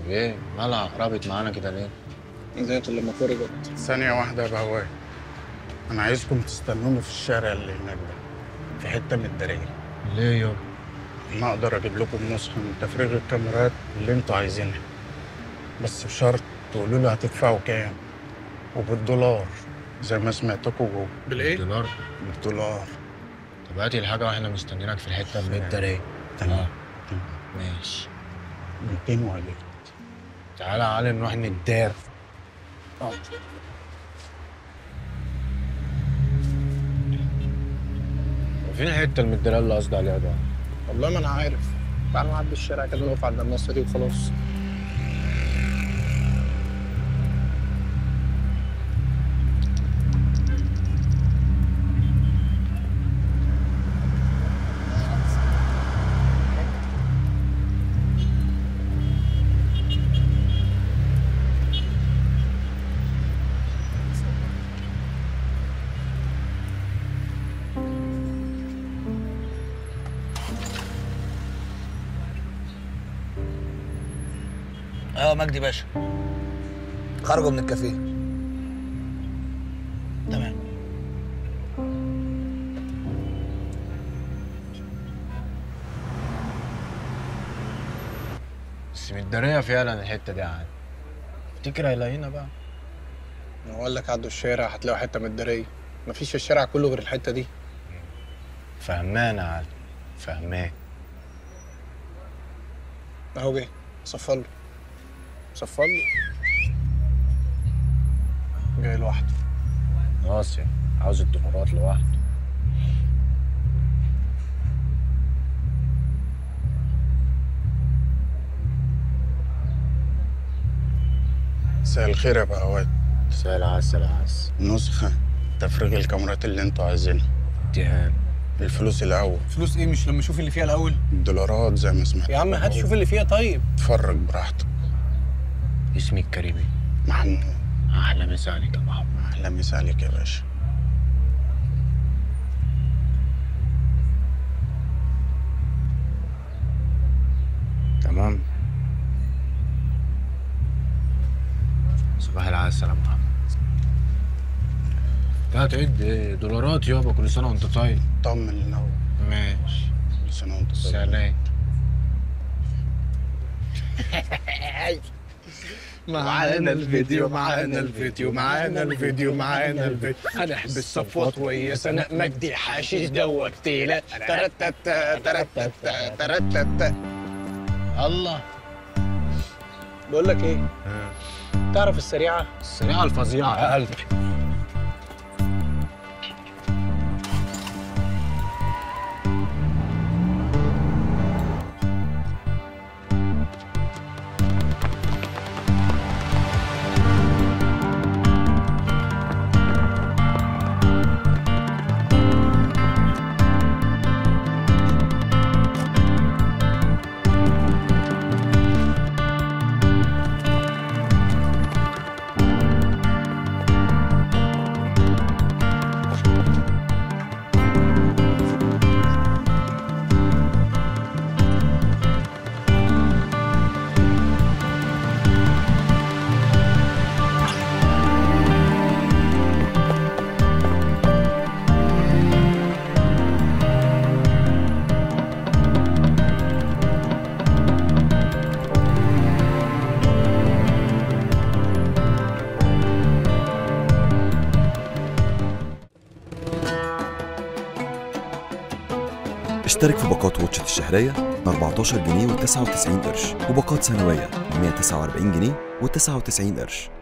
ايه مالها قربت معانا كده ليه؟ زيت لما فرجت ثانية واحدة يا بهوات أنا عايزكم تستنوني في الشارع اللي هناك ده في حتة من الدراري ليه يابا؟ أنا أقدر أجيب لكم نسخة من تفريغ الكاميرات اللي أنتوا عايزينها بس بشرط تقولوا لي هتدفعوا كام وبالدولار زي ما سمعتكم جوه بالايه؟ دولار بالدولار طب هاتي الحاجة واحنا مستنيينك في الحتة اللي انت رايق تمام ماشي 200 وهجيب تعالى يا علي نروح ندار فين الحتة المدرية اللي قصدي عليها ده؟ والله ما انا عارف تعال نعدي الشارع كده نقف عند النصر دي وخلاص اه مجدي باشا خرجوا من الكافيه تمام بس مدارية فعلا الحتة دي يا علي افتكر هيلاقينا بقى انا اقول لك عدوا الشارع هتلاقوا حته من الداريه مفيش في الشارع كله غير الحته دي فهمان يا علي فهمان اهو جه صفر له صفر له جاي لوحده خلاص يعني عاوز الدولارات لوحده مساء الخير يا بهوات سهل عسل عسل نسخة تفريغ الكاميرات اللي أنتوا عايزينها اتهام الفلوس الأول فلوس ايه مش لما اشوف اللي فيها الاول الدولارات زي ما سمعت يا عم هات شوف اللي فيها طيب اتفرج براحتك اسمي الكريمي محمود احلى مسا عليك يا محمد أهلا مسا عليك يا باشا تمام صباح العسل يا محمد لا تعد إيه؟ دولارات يابا كل سنه وانت طيب طمن الأول ماشي كل سنة وأنت طيب سلام معانا الفيديو معانا الفيديو معانا الفيديو معانا الفيديو هنحبس صفوات ويا سناء مجدي حشيش دوت تيلا ترتت ترتت ترتت الله بقول لك ايه تعرف السريعه السريعه الفظيعه يا قلبي اشترك في باقات واتشت الشهرية ب 14 جنيه و99 قرش وباقات سنوية ب 149 جنيه و99 قرش